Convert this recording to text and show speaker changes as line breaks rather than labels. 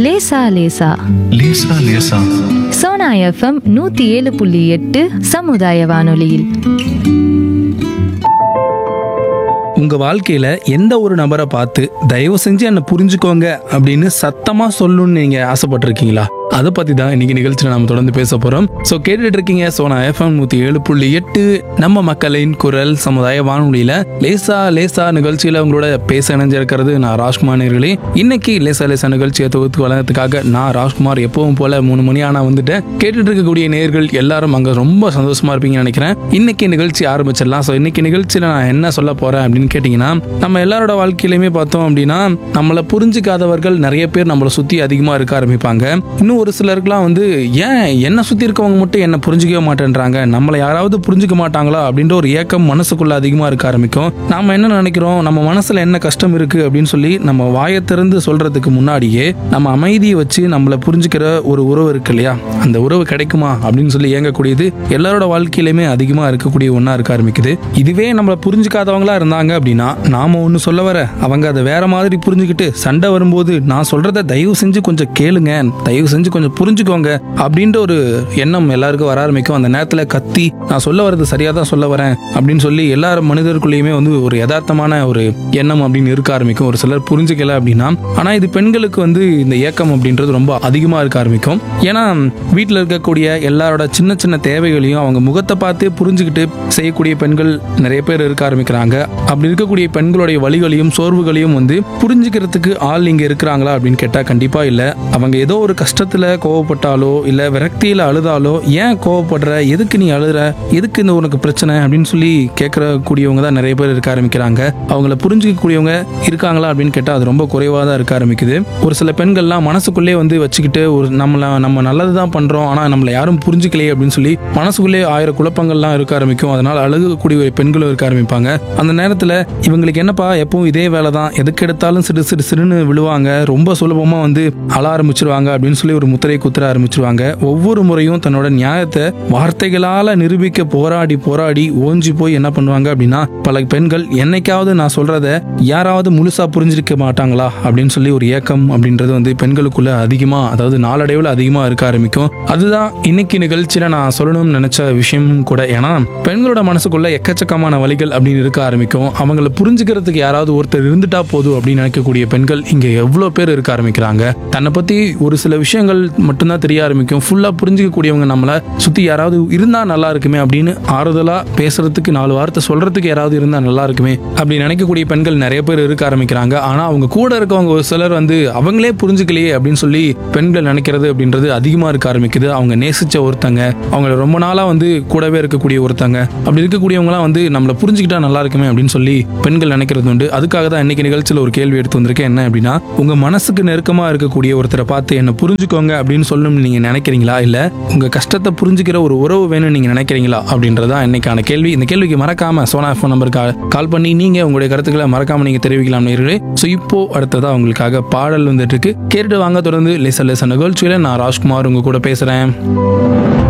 லேசா லேசா
லேசா லேசா
சோனா எஃப்எம் நூத்தி ஏழு புள்ளி எட்டு சமுதாய வானொலியில்
உங்க வாழ்க்கையில எந்த ஒரு நபரை பார்த்து தயவு செஞ்சு என்னை புரிஞ்சுக்கோங்க அப்படின்னு சத்தமா சொல்லணும்னு நீங்க ஆசைப்பட்டிருக்கீங்களா அதை பத்தி தான் இன்னைக்கு நிகழ்ச்சியில் நம்ம தொடர்ந்து பேச போறோம் ஸோ கேட்டுட்டு இருக்கீங்க சோனா எஃப்எம் நூத்தி ஏழு புள்ளி எட்டு நம்ம மக்களின் குரல் சமுதாய வானொலியில லேசா லேசா நிகழ்ச்சியில உங்களோட பேச இணைஞ்சிருக்கிறது நான் ராஜ்குமார் நேர்களே இன்னைக்கு லேசா லேசா நிகழ்ச்சியை தொகுத்து வளர்றதுக்காக நான் ராஜ்குமார் எப்பவும் போல மூணு மணி ஆனா வந்துட்டேன் கேட்டுட்டு இருக்கக்கூடிய நேர்கள் எல்லாரும் அங்க ரொம்ப சந்தோஷமா இருப்பீங்கன்னு நினைக்கிறேன் இன்னைக்கு நிகழ்ச்சி ஆரம்பிச்சிடலாம் ஸோ இன்னைக்கு நிகழ்ச்சியில நான் என்ன சொல்ல போறேன் அப்படின்னு கேட்டிங்கன்னா நம்ம எல்லாரோட வாழ்க்கையிலுமே பார்த்தோம் அப்படின்னா நம்மளை புரிஞ்சுக்காதவர்கள் நிறைய பேர் நம்மளை சுத்தி அதிகமா இருக்க ஆரம்பிப்பாங்க இன்னும் ஒரு சிலருக்குலாம் வந்து ஏன் என்ன சுத்தி இருக்கவங்க மட்டும் என்ன புரிஞ்சுக்கவே மாட்டேன்றாங்க நம்மளை யாராவது புரிஞ்சுக்க மாட்டாங்களா அப்படின்ற ஒரு ஏக்கம் மனசுக்குள்ள அதிகமா இருக்க ஆரம்பிக்கும் நாம என்ன நினைக்கிறோம் நம்ம மனசுல என்ன கஷ்டம் இருக்கு அப்படின்னு சொல்லி நம்ம வாயை திறந்து சொல்றதுக்கு முன்னாடியே நம்ம அமைதியை வச்சு நம்மளை புரிஞ்சுக்கிற ஒரு உறவு இருக்கு இல்லையா அந்த உறவு கிடைக்குமா அப்படின்னு சொல்லி இயங்கக்கூடியது எல்லாரோட வாழ்க்கையிலுமே அதிகமா இருக்கக்கூடிய ஒன்றா இருக்க ஆரம்பிக்குது இதுவே நம்மளை புரிஞ்சுக்காதவங்களா இருந்தாங்க அப்படின்னா நாம ஒன்று சொல்ல வர அவங்க அதை வேற மாதிரி புரிஞ்சுக்கிட்டு சண்டை வரும்போது நான் சொல்றத தயவு செஞ்சு கொஞ்சம் கேளுங்க தயவு செஞ்சு கொஞ்சம் புரிஞ்சுக்கோங்க அப்படின்ற ஒரு எண்ணம் எல்லாருக்கும் வர ஆரம்பிக்கும் அந்த நேரத்தில் கத்தி நான் சொல்ல வர்றது சரியா தான் சொல்ல வரேன் அப்படின்னு சொல்லி எல்லா மனிதருக்குள்ளேயுமே வந்து ஒரு யதார்த்தமான ஒரு எண்ணம் அப்படின்னு இருக்க ஆரம்பிக்கும் ஒரு சிலர் புரிஞ்சுக்கல அப்படின்னா ஆனா இது பெண்களுக்கு வந்து இந்த ஏக்கம் அப்படின்றது ரொம்ப அதிகமா இருக்க ஆரம்பிக்கும் ஏன்னா வீட்டில் இருக்கக்கூடிய எல்லாரோட சின்ன சின்ன தேவைகளையும் அவங்க முகத்தை பார்த்தே புரிஞ்சுக்கிட்டு செய்யக்கூடிய பெண்கள் நிறைய பேர் இருக்க ஆரம்பிக்கிறாங்க அப்படி இருக்கக்கூடிய பெண்களுடைய வழிகளையும் சோர்வுகளையும் வந்து புரிஞ்சுக்கிறதுக்கு ஆள் இங்க இருக்கிறாங்களா அப்படின்னு கேட்டா கண்டிப்பா இல்ல அவங்க ஏதோ ஒரு கஷ்டத்துல கோவப்பட்டாலோ இல்ல விரக்தியில அழுதாலோ ஏன் கோவப்படுற எதுக்கு நீ அழுற எதுக்கு இந்த உனக்கு பிரச்சனை அப்படின்னு சொல்லி கேட்கற கூடியவங்க தான் நிறைய பேர் இருக்க ஆரம்பிக்கிறாங்க அவங்கள புரிஞ்சுக்கக்கூடியவங்க இருக்காங்களா அப்படின்னு கேட்டா அது ரொம்ப குறைவா தான் இருக்க ஆரம்பிக்குது ஒரு சில பெண்கள்லாம் மனசுக்குள்ளே வந்து வச்சுக்கிட்டு ஒரு நம்மள நம்ம நல்லது தான் பண்றோம் ஆனா நம்மளை யாரும் புரிஞ்சுக்கலையே அப்படின்னு சொல்லி மனசுக்குள்ளே ஆயிரம் குழப்பங்கள்லாம் இருக்க ஆரம்பிக்கும் அதனால அழுகக்கூடிய ஒரு பெண்களும் இருக்க ஆரம்பிப்பாங்க அந்த நேரத்துல இவங்களுக்கு என்னப்பா எப்பவும் இதே வேலை தான் எதுக்கு எடுத்தாலும் சிறு சிறு சிறுன்னு விழுவாங்க ரொம்ப சுலபமா வந்து அழ ஆரம்பிச்சிருவாங்க அப்படின்னு சொல்லி ஒரு முத்திரை குத்துற ஆரம்பிச்சிருவாங்க ஒவ்வொரு முறையும் தன்னோட நியாயத்தை வார்த்தைகளால நிரூபிக்க போராடி போராடி ஓஞ்சி போய் என்ன பண்ணுவாங்க அப்படின்னா பல பெண்கள் என்னைக்காவது நான் சொல்றத யாராவது முழுசா புரிஞ்சிருக்க மாட்டாங்களா அப்படின்னு சொல்லி ஒரு ஏக்கம் அப்படின்றது வந்து பெண்களுக்குள்ள அதிகமா அதாவது நாளடைவில் அதிகமா இருக்க ஆரம்பிக்கும் அதுதான் இன்னைக்கு நிகழ்ச்சியில நான் சொல்லணும்னு நினைச்ச விஷயமும் கூட ஏன்னா பெண்களோட மனசுக்குள்ள எக்கச்சக்கமான வழிகள் அப்படின்னு இருக்க ஆரம்பிக்கும் அவங்கள புரிஞ்சுக்கிறதுக்கு யாராவது ஒருத்தர் இருந்துட்டா போதும் அப்படின்னு நினைக்கக்கூடிய பெண்கள் இங்க எவ்வளவு பேர் இருக்க ஆரம்பிக்கிறாங்க தன்னை பத்தி ஒரு சில விஷயங்கள் மட்டும்தான் தெரிய ஆரம்பிக்கும் ஃபுல்லா புரிஞ்சுக்கக்கூடியவங்க நம்மள சுத்தி யாராவது இருந்தா நல்லா இருக்குமே அப்படின்னு ஆறுதலா பேசுறதுக்கு நாலு வார்த்தை சொல்றதுக்கு யாராவது இருந்தா நல்லா இருக்குமே அப்படி நினைக்கக்கூடிய பெண்கள் நிறைய பேர் இருக்க ஆரம்பிக்கிறாங்க ஆனா அவங்க கூட இருக்கவங்க ஒரு சிலர் வந்து அவங்களே புரிஞ்சுக்கலையே அப்படின்னு சொல்லி பெண்கள் நினைக்கிறது அப்படின்றது அதிகமா இருக்க ஆரம்பிக்குது அவங்க நேசிச்ச ஒருத்தங்க அவங்க ரொம்ப நாளா வந்து கூடவே இருக்கக்கூடிய ஒருத்தங்க அப்படி இருக்கக்கூடியவங்களாம் வந்து நம்மளை புரிஞ்சுக்கிட்டா நல்லா இருக்குமே அப்படின்னு சொல்லி பெண்கள் நினைக்கிறது உண்டு அதுக்காக தான் இன்னைக்கு நிகழ்ச்சியில் ஒரு கேள்வி எடுத்து வந்திருக்கேன் என்ன அப்படின்னா உங்க மனசுக்கு நெருக்கமா இருக்கக்கூடிய ஒருத்தரை பார்த்து என்ன புரிஞ்சுக்கோங்க அப்படின்னு சொல்லணும்னு நீங்க நினைக்கிறீங்களா இல்ல உங்க கஷ்டத்தை புரிஞ்சுக்கிற ஒரு உறவு வேணும்னு நீங்க நினைக்கிறீங்களா அப்படின்றதா இன்னைக்கான கேள்வி இந்த கேள்விக்கு மறக்காம சோனா ஃபோன் நம்பருக்கு கால் பண்ணி நீங்க உங்களுடைய கருத்துக்களை மறக்காம நீங்க தெரிவிக்கலாம் நேர்களே ஸோ இப்போ அடுத்ததா உங்களுக்காக பாடல் வந்துட்டு இருக்கு கேட்டுட்டு வாங்க தொடர்ந்து லேச லேச நிகழ்ச்சியில நான் ராஜ்குமார் உங்க கூட பேசுறேன்